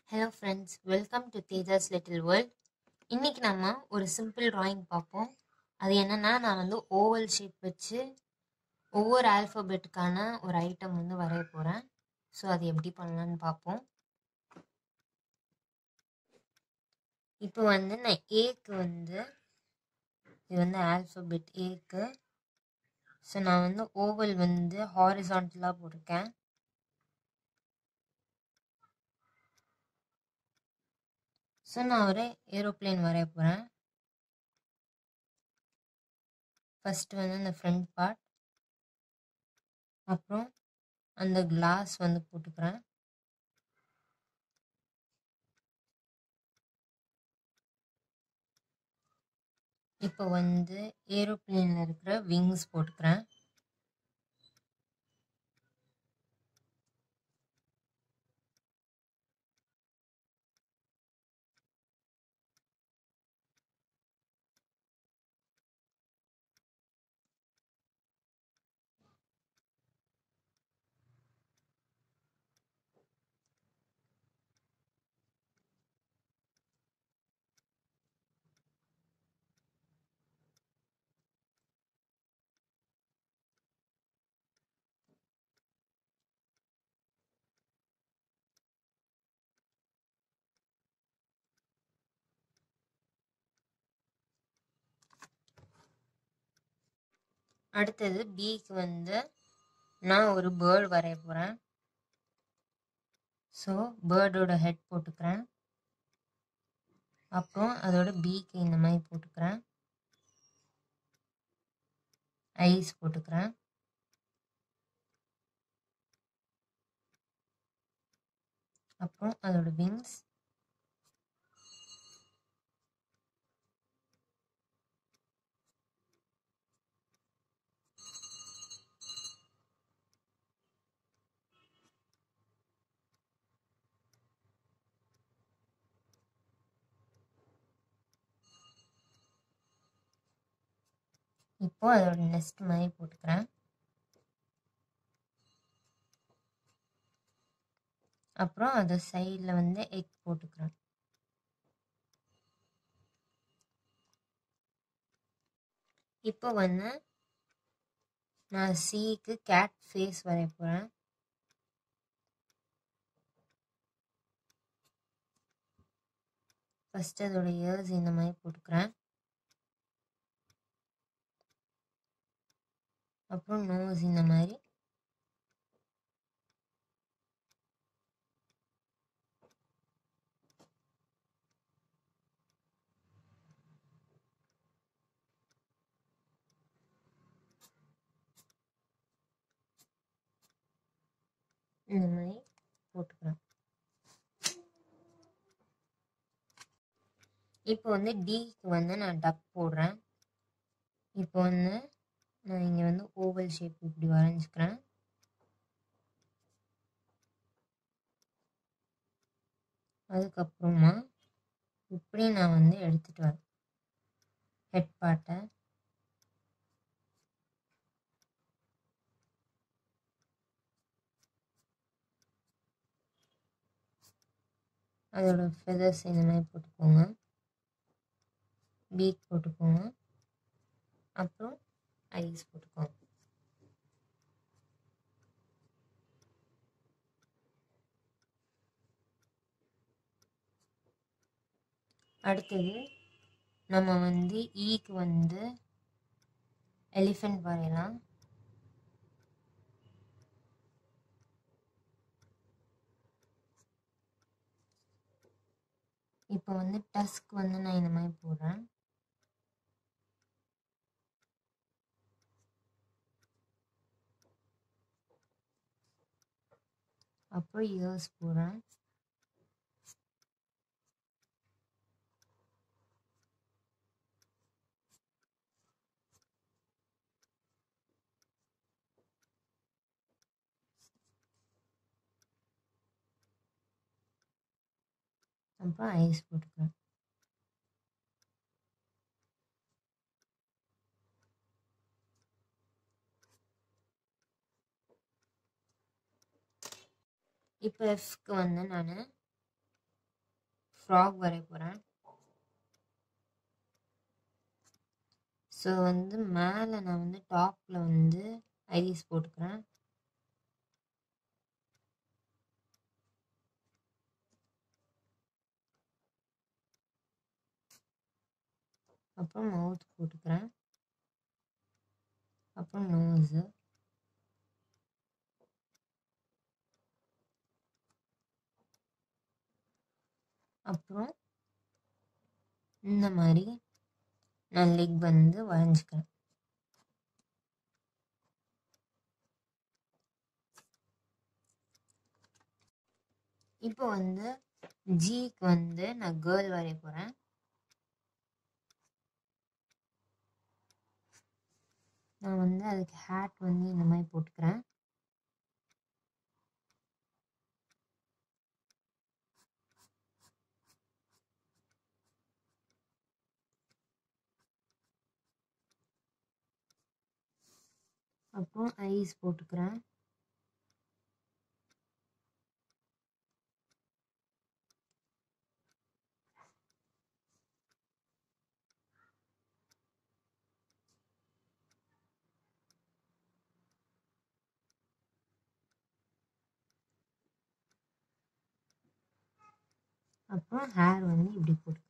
hello friends welcome to Teja's little world இன்னைக்கு நம்ம ஒரு சிம்பிள் drawing பார்ப்போம் அது என்னன்னா நான் வந்து ஓவல் ஷேப் வச்சு ஒவ்வொரு ஆல்ஃபபெட்டுக்கான ஒரு ஐட்டம் வந்து வரைய போகிறேன் ஸோ அது எப்படி பண்ணலான்னு பார்ப்போம் இப்போ வந்து நான் ஏக்கு வந்து இது வந்து ஆல்ஃபபெட் ஏக்கு ஸோ நான் வந்து ஓவல் வந்து ஹாரிசான்டலாக போட்டிருக்கேன் ஸோ நான் ஒரு ஏரோப்ளேன் வரைய போகிறேன் ஃபஸ்ட்டு வந்து அந்த ஃப்ரண்ட் பார்ட் அப்புறம் அந்த கிளாஸ் வந்து போட்டுக்கிறேன் இப்போ வந்து ஏரோப்ளேனில் இருக்கிற விங்ஸ் போட்டுக்கிறேன் அடுத்தது பிக்கு வந்து நான் ஒரு பேர்டு வரைய போகிறேன் ஸோ பேர்டோட ஹெட் போட்டுக்கிறேன் அப்புறம் அதோட பீக்கு இந்த மாதிரி போட்டுக்கிறேன் ஐஸ் போட்டுக்கிறேன் அப்புறம் அதோட விங்ஸ் இப்போ அதோட நெஸ்ட் மாதிரி போட்டுக்கிறேன் அப்புறம் அது சைடில் வந்து எக் போட்டுக்கிறேன் இப்போ வந்து நான் சீக்கு கேட் ஃபேஸ் வரைய போகிறேன் ஃபஸ்ட்டு அதோட இயர்ஸ் இந்த மாதிரி போட்டுக்கிறேன் அப்புறம் நோஸ் இந்த மாதிரி இந்த மாதிரி போட்டுக்கிறேன் இப்போ வந்து டிக்கு வந்து நான் டக் போடுறேன் இப்போ வந்து நான் இங்கே வந்து ஓவல் ஷேப் இப்படி வரைஞ்சிக்கிறேன் அதுக்கப்புறமா இப்படி நான் வந்து எடுத்துகிட்டு வரேன் ஹெட் பார்ட்டை அதோட ஃபெதர்ஸ் இந்த மாதிரி போட்டுக்கோங்க பீக் போட்டுக்கோங்க அப்புறம் ஐஸ் போட்டுக்கோங்க அடுத்தது நம்ம வந்து ஈக்கு வந்து எலிஃபெண்ட் வரையலாம் இப்போ வந்து டஸ்க் வந்து நான் இந்த மாதிரி போடுறேன் அப்புறம் இயர்ஸ் போடுறேன் அப்புறம் ஐஸ் போட்டுக்கிறேன் இப்போ எஃப்க்கு வந்து நான் ஃப்ராக் வரைய போகிறேன் ஸோ வந்து மேலே நான் வந்து டாப்பில் வந்து ஐஸ் போட்டுக்கிறேன் அப்புறம் மவுத் போட்டுக்கிறேன் அப்புறம் நோஸு அப்புறம் இந்த மாதிரி நான் லெக் வந்து வரைஞ்சிக்கிறேன் இப்போ வந்து ஜிக்கு வந்து நான் கேர்ள் வரைய போகிறேன் நான் வந்து அதுக்கு ஹேட் வந்து இந்த மாதிரி போட்டுக்கிறேன் அப்புறம் ஐஸ் போட்டுக்கிறேன் அப்புறம் ஹேர் வந்து இப்படி போட்டு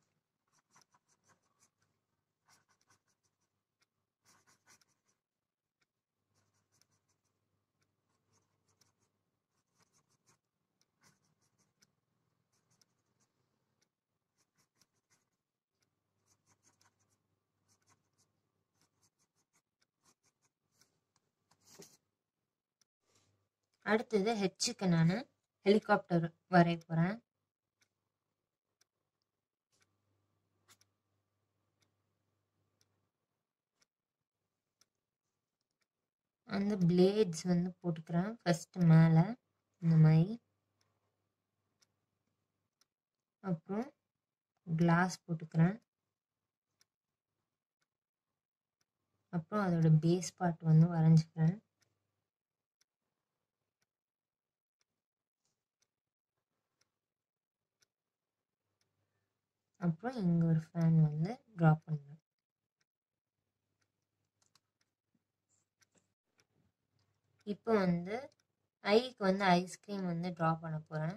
அடுத்தது ஹெச்சுக்கு நான் ஹெலிகாப்டர் வரைய போகிறேன் அந்த பிளேட்ஸ் வந்து போட்டுக்கிறேன் ஃபஸ்ட்டு மேலே இந்த மாதிரி அப்புறம் கிளாஸ் போட்டுக்கிறேன் அப்புறம் அதோட பேஸ் பார்ட் வந்து வரைஞ்சிக்கிறேன் அப்புறம் இங்கே ஒரு ஃபேன் வந்து ட்ரா பண்ணுறேன் இப்போ வந்து ஐக்கு வந்து ஐஸ்கிரீம் வந்து ட்ரா பண்ண போகிறேன்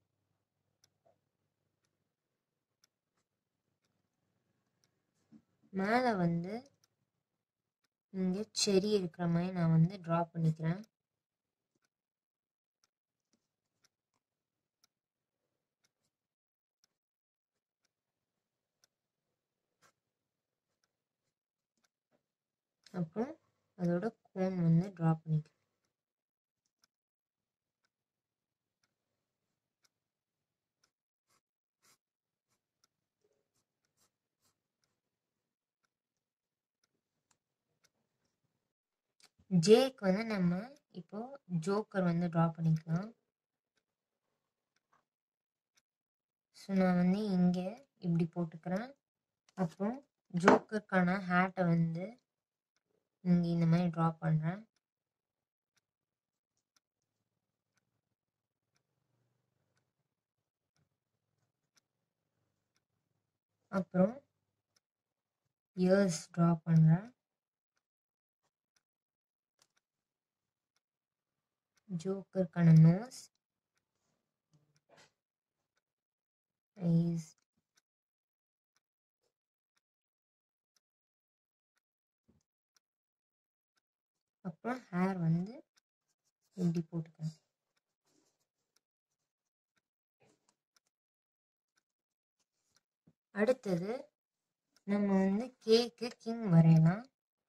மேலே வந்து இங்கே செரி இருக்கிற மாதிரி நான் வந்து ட்ரா பண்ணிக்கிறேன் அப்புறம் அதோட கோன் வந்து ட்ரா பண்ணிக்கிறேன் ஜேக்கு வந்து நம்ம இப்போ ஜோக்கர் வந்து ட்ரா பண்ணிக்கலாம் ஸோ நான் வந்து இங்கே இப்படி போட்டுக்கிறேன் அப்புறம் ஜோக்கருக்கான ஹேட்டை வந்து இங்கே இந்த மாதிரி ட்ரா பண்ணுறேன் அப்புறம் இயர்ஸ் ட்ரா பண்ணுறேன் ஜோக்கருக்கான நோஸ் ஐஸ் அப்புறம் ஹேர் வந்து இப்படி போட்டுக்கணும் அடுத்தது நம்ம வந்து கேக்கு கிங் வரையலாம்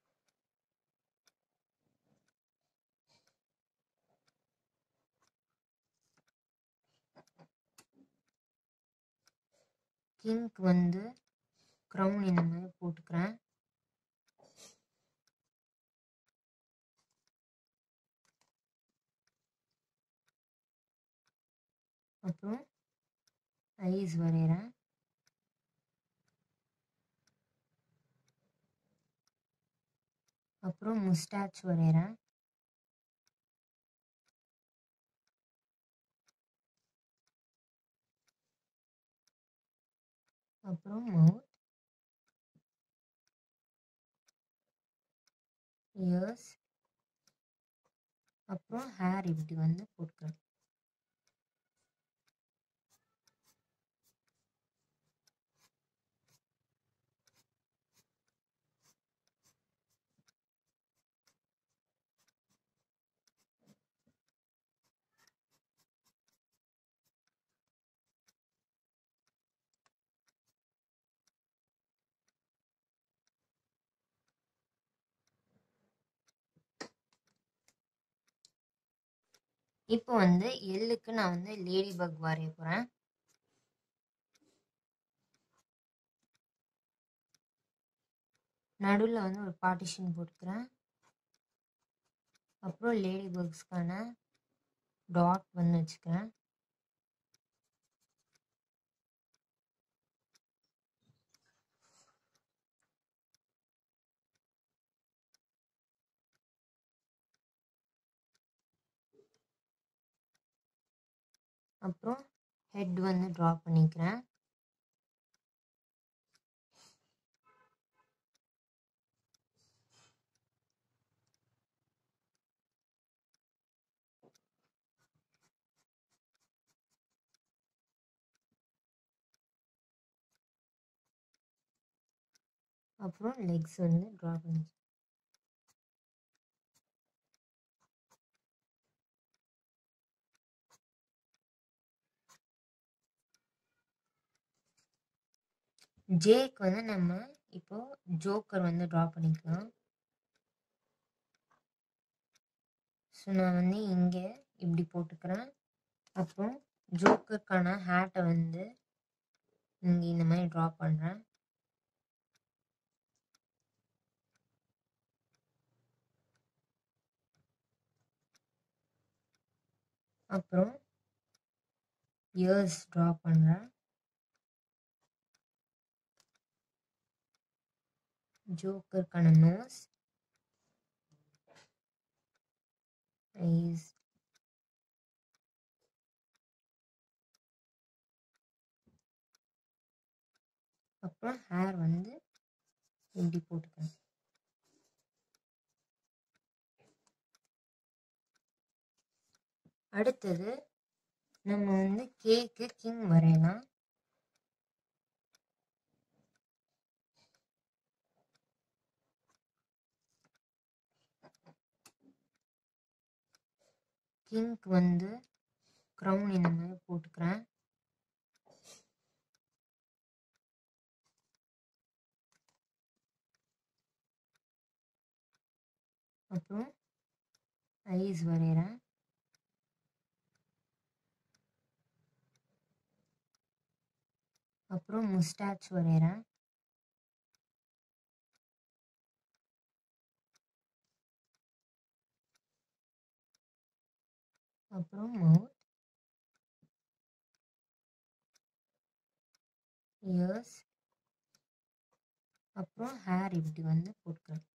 கிங்க்கு வந்து க்ரௌன் இந்த மாதிரி போட்டுக்கிறேன் அப்புறம் ஐஸ் வரைகிறேன் அப்புறம் முஸ்டாச் வரைகிறேன் அப்புறம் மவுத் இயர்ஸ் அப்புறம் ஹேர் இப்படி வந்து போட்டுக்கிறேன் இப்போ வந்து எள்ளுக்கு நான் வந்து லேடி பக் வரைய போகிறேன் நடுவில் வந்து ஒரு பார்ட்டிஷன் போட்டுக்கிறேன் அப்புறம் லேடி பக்ஸ்க்கான டாட் வந்து வச்சுக்கிறேன் அப்புறம் ஹெட் வந்து ட்ரா பண்ணிக்கிறேன் அப்புறம் லெக்ஸ் வந்து ட்ரா பண்ணி ஜேக்கு வந்து நம்ம இப்போ ஜோக்கர் வந்து ட்ரா பண்ணிக்கலாம் ஸோ நான் வந்து இங்கே இப்படி போட்டுக்கிறேன் அப்புறம் ஜோக்கருக்கான ஹேட்டை வந்து இங்கே இந்த மாதிரி ட்ரா பண்ணுறேன் அப்புறம் இயர்ஸ் ட்ரா பண்ணுறேன் ஜோக்கருக்கான நோஸ் ஐஸ் அப்புறம் ஹேர் வந்து இப்படி போட்டுக்கணும் அடுத்தது நம்ம வந்து கேக்கு கிங் வரையலாம் கிங்க்கு வந்து க்ரௌன் இந்த மாதிரி போட்டுக்கிறேன் அப்புறம் ஐஸ் வரைகிறேன் அப்புறம் முஸ்டாச் வரைகிறேன் அப்புறம் மவுத் இயர்ஸ் அப்புறம் ஹேர் இப்படி வந்து போட்டுக்கிறேன்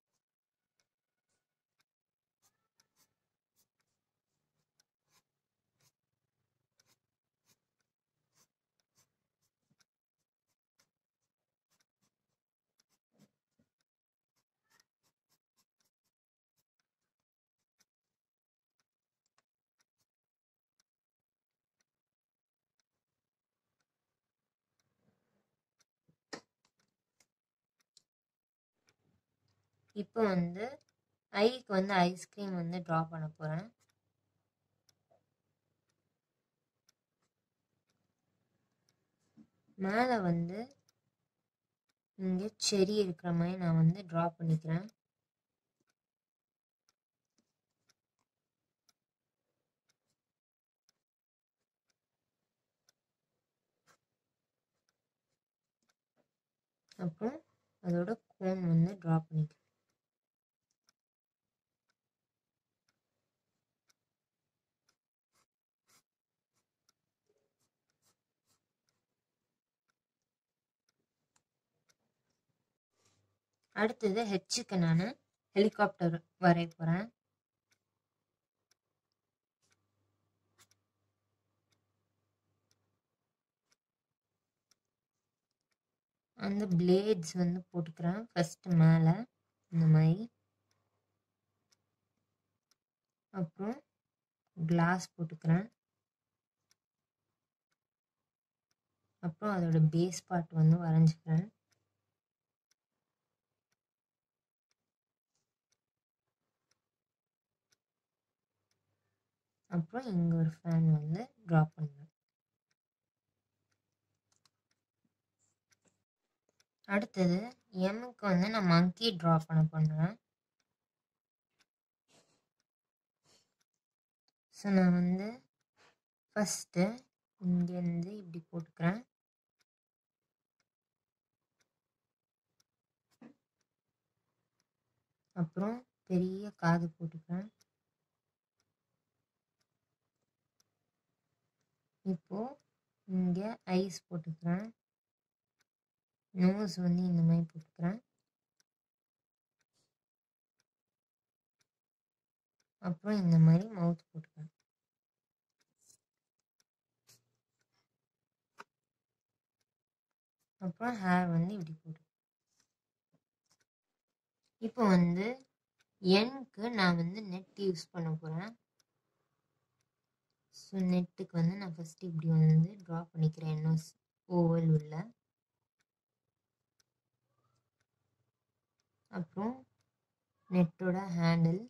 இப்போ வந்து ஐக்கு வந்து ஐஸ்கிரீம் வந்து ட்ரா பண்ண போகிறேன் மேலே வந்து இங்கே செரி இருக்கிற மாதிரி நான் வந்து ட்ரா பண்ணிக்கிறேன் அப்புறம் அதோட கோன் வந்து ட்ரா பண்ணிக்கிறேன் அடுத்தது ஹெச்சுக்கு நான் ஹெலிகாப்டர் வரைய போகிறேன் அந்த பிளேட்ஸ் வந்து போட்டுக்கிறேன் ஃபஸ்ட்டு மேலே இந்த மாதிரி அப்புறம் கிளாஸ் போட்டுக்கிறேன் அப்புறம் அதோட பேஸ் பார்ட் வந்து வரைஞ்சிக்கிறேன் அப்புறம் இங்கே ஒரு ஃபேன் வந்து ட்ரா பண்ணுவேன் அடுத்தது எம்முக்கு வந்து நான் மங்கி ட்ரா பண்ண பண்ணுறேன் ஸோ நான் வந்து ஃபஸ்ட்டு இங்கேருந்து இப்படி போட்டுக்கிறேன் அப்புறம் பெரிய காது போட்டுக்கிறேன் இப்போது இங்கே ஐஸ் போட்டுக்கிறேன் நோஸ் வந்து இந்த மாதிரி போட்டுக்கிறேன் அப்புறம் இந்த மாதிரி மவுத் போட்டுக்கிறேன் அப்புறம் ஹேர் வந்து இப்படி போட்டு இப்போ வந்து எண்க்கு நான் வந்து நெட் யூஸ் பண்ண போகிறேன் ஸோ நெட்டுக்கு வந்து நான் ஃபஸ்ட்டு இப்படி வந்து ட்ரா பண்ணிக்கிறேன் என்ன ஓவல் உள்ள அப்புறம் நெட்டோட ஹேண்டில்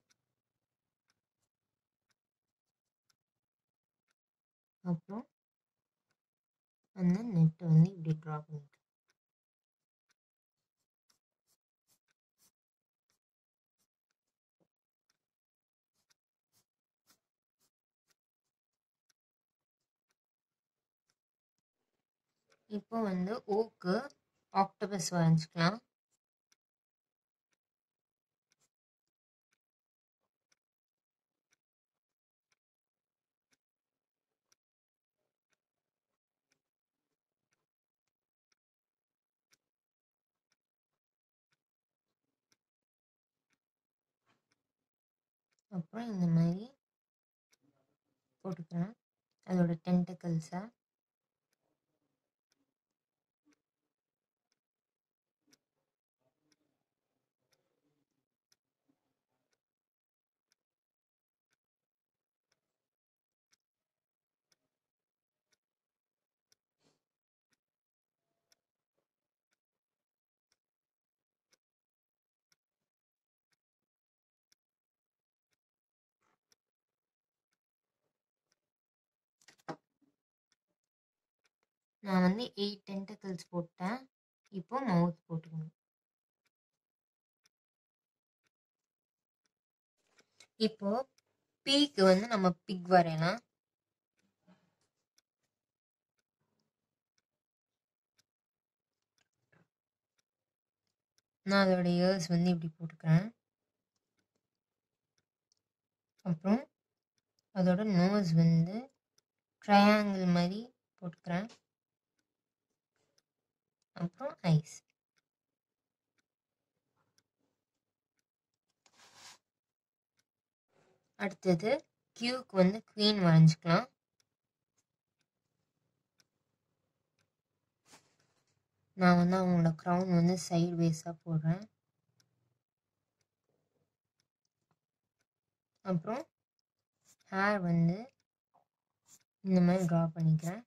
அப்புறம் அந்த நெட்டை வந்து இப்படி ட்ரா பண்ணிக்கிறேன் இப்போ வந்து ஓக்கு ஆக்டோபஸ் வரைஞ்சிக்கலாம் அப்புறம் இந்த மாதிரி போட்டுக்கிறேன் அதோட டென்டக்கல்ஸை நான் வந்து எயிட் டென்டக்கிள்ஸ் போட்டேன் இப்போ மவுத் போட்டுக்கணும் இப்போ பீக்கு வந்து நம்ம பிக் வரையலாம் நான் அதோட இயர்ஸ் வந்து இப்படி போட்டுக்கிறேன் அப்புறம் அதோட நோஸ் வந்து ட்ரையாங்கிள் மாதிரி போட்டுக்கிறேன் அப்புறம் ஐஸ் அடுத்தது கியூக்கு வந்து குவீன் வரைஞ்சிக்கலாம் நான் வந்து அவங்களோட க்ரௌன் வந்து சைடு வேஸாக போடுறேன் அப்புறம் ஹேர் வந்து இந்த மாதிரி ட்ரா பண்ணிக்கிறேன்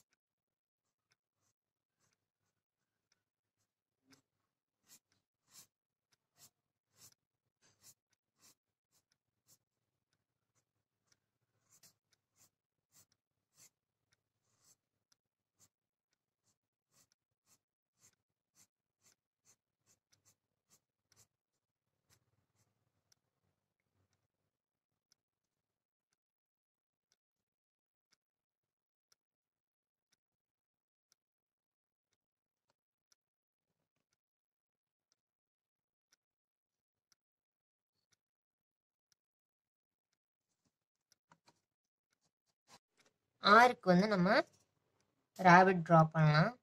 ஆருக்கு வந்து நம்ம ரேபிட் ட்ரா பண்ணலாம்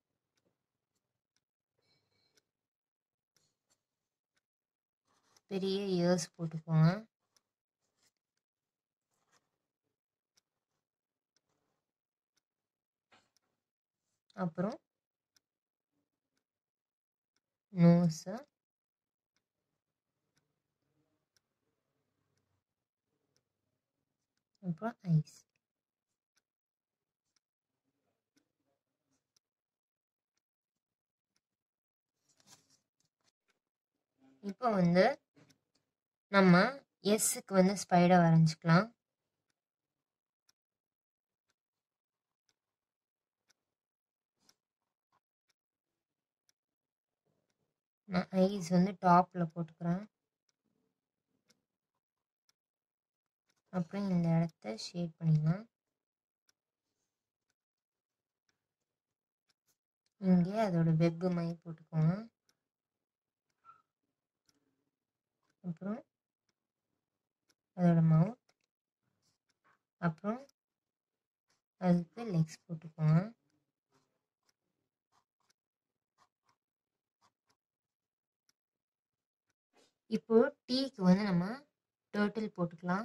பெரிய இயர்ஸ் போட்டுக்கோங்க அப்புறம் நோஸு அப்புறம் ஐஸ் இப்போ வந்து நம்ம எஸ்ஸுக்கு வந்து ஸ்பைடர் வரைஞ்சிக்கலாம் நான் ஐஸ் வந்து டாப்பில் போட்டுக்கிறேன் அப்புறம் இந்த இடத்த ஷேட் பண்ணிக்கலாம் இங்கே அதோட வெப்பு மாதிரி போட்டுக்கோங்க அப்புறம் அதோட மவுத் அப்புறம் அதுக்கு லெக்ஸ் போட்டுக்கோங்க இப்போ டீக்கு வந்து நம்ம டேர்ட்டில் போட்டுக்கலாம்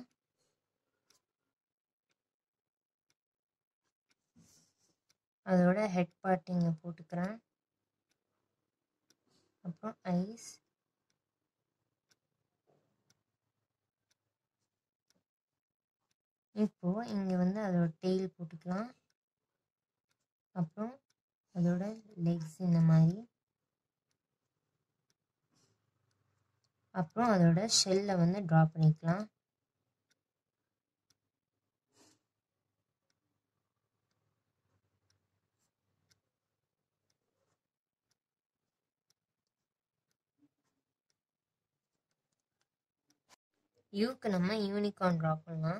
அதோட ஹெட் பார்ட் இங்கே போட்டுக்கிறேன் அப்புறம் ஐஸ் இப்போ இங்கே வந்து அதோட டெய்ல் போட்டுக்கலாம் அப்புறம் அதோட லெக்ஸ் இந்த மாதிரி அப்புறம் அதோட ஷெல்லை வந்து ட்ரா பண்ணிக்கலாம் யூக்கு நம்ம யூனிகார்ன் ட்ரா பண்ணலாம்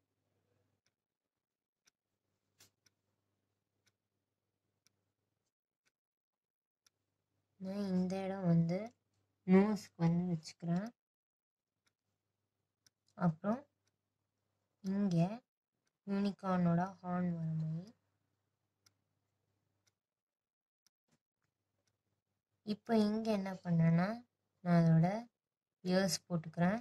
நான் இந்த இடம் வந்து நோஸ்க்கு வந்து வச்சுக்கிறேன் அப்புறம் இங்கே யூனிகார்னோட ஹார்ன் வர மாதிரி இப்போ இங்கே என்ன பண்ணேன்னா நான் அதோட இயர்ஸ் போட்டுக்கிறேன்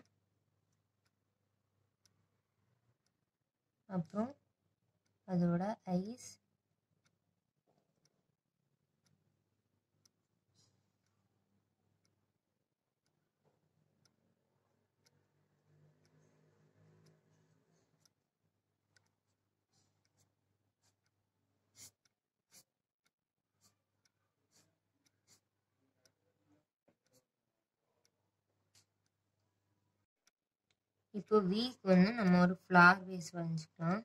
அப்புறம் அதோட ஐஸ் இப்போ வீக் வந்து நம்ம ஒரு ஃப்ளார் பேஸ் வரைஞ்சிக்கலாம்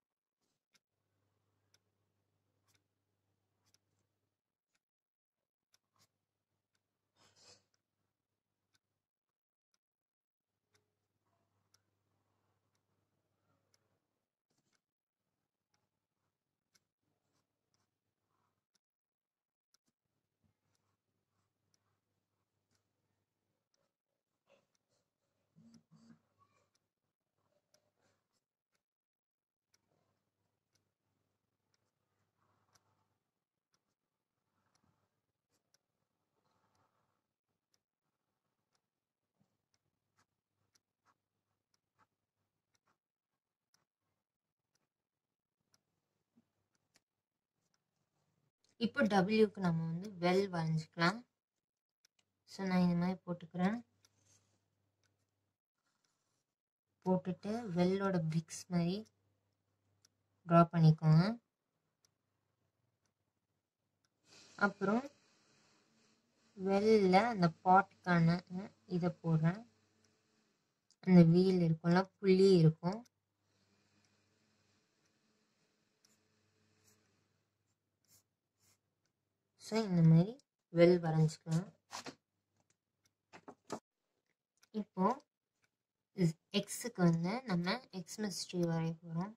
இப்போ டபிள்யூக்கு நம்ம வந்து வெல் வரைஞ்சிக்கலாம் ஸோ நான் இந்த மாதிரி போட்டுக்கிறேன் போட்டுட்டு வெல்லோட பிக்ஸ் மாதிரி ட்ரா பண்ணிக்கோங்க அப்புறம் வெல்ல அந்த பாட்டுக்கான இதை போடுறேன் அந்த வீல் இருக்கும்ல புள்ளி இருக்கும் ஸோ இந்த மாதிரி வெல் வரைஞ்சிக்கலாம் இப்போ எக்ஸுக்கு வந்து நம்ம எக்ஸ்மஸ் ட்ரீ வரைய போகிறோம்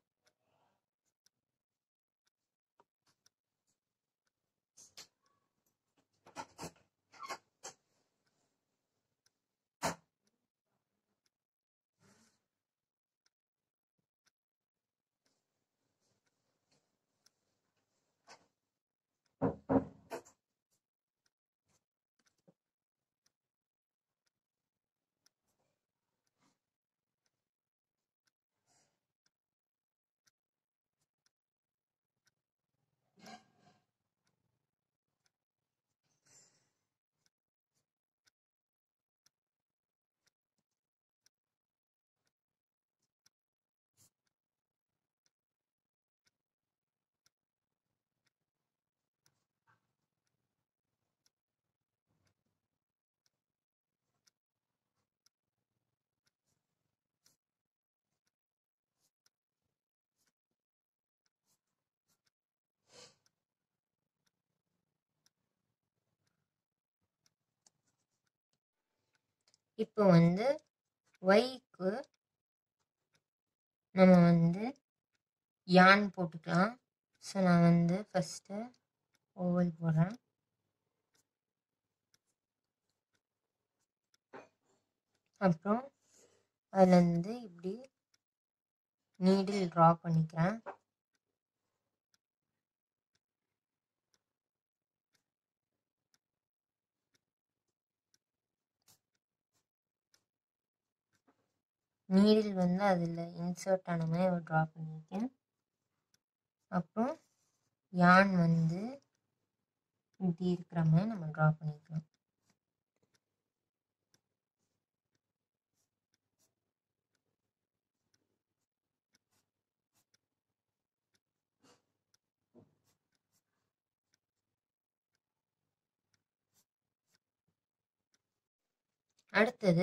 இப்போ வந்து ஒய்க்கு நம்ம வந்து யான் போட்டுக்கலாம் ஸோ நான் வந்து ஃபஸ்ட்டு ஓவல் போடுறேன் அப்புறம் அதுலேருந்து இப்படி நீடில் ட்ரா பண்ணிக்கிறேன் நீடில் வந்து அதில் இன்சர்ட் ஆன மாதிரி ஒரு ட்ரா பண்ணியிருக்கேன் அப்புறம் யான் வந்து இப்படி இருக்கிற மாதிரி நம்ம ட்ரா பண்ணிக்கலாம் அடுத்தது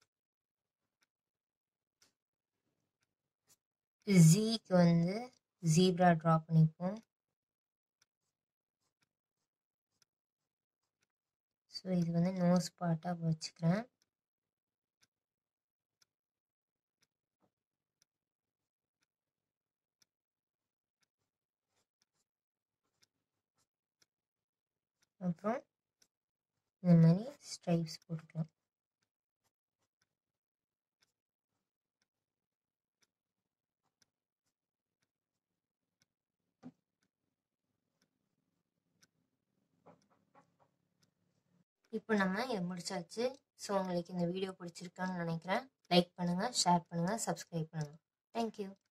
ஜீக்கு வந்து ஜீப்ரா ட்ரா பண்ணிப்போம் ஸோ இது வந்து நோஸ் பார்ட்டாக வச்சுக்கிறேன் அப்புறம் இந்த மாதிரி ஸ்ட்ரைப்ஸ் போட்டுக்கலாம் இப்போ நம்ம இதை முடிச்சாச்சு ஸோ உங்களுக்கு இந்த வீடியோ பிடிச்சிருக்கான்னு நினைக்கிறேன் லைக் பண்ணுங்கள் ஷேர் பண்ணுங்கள் சப்ஸ்கிரைப் பண்ணுங்கள் தேங்க்யூ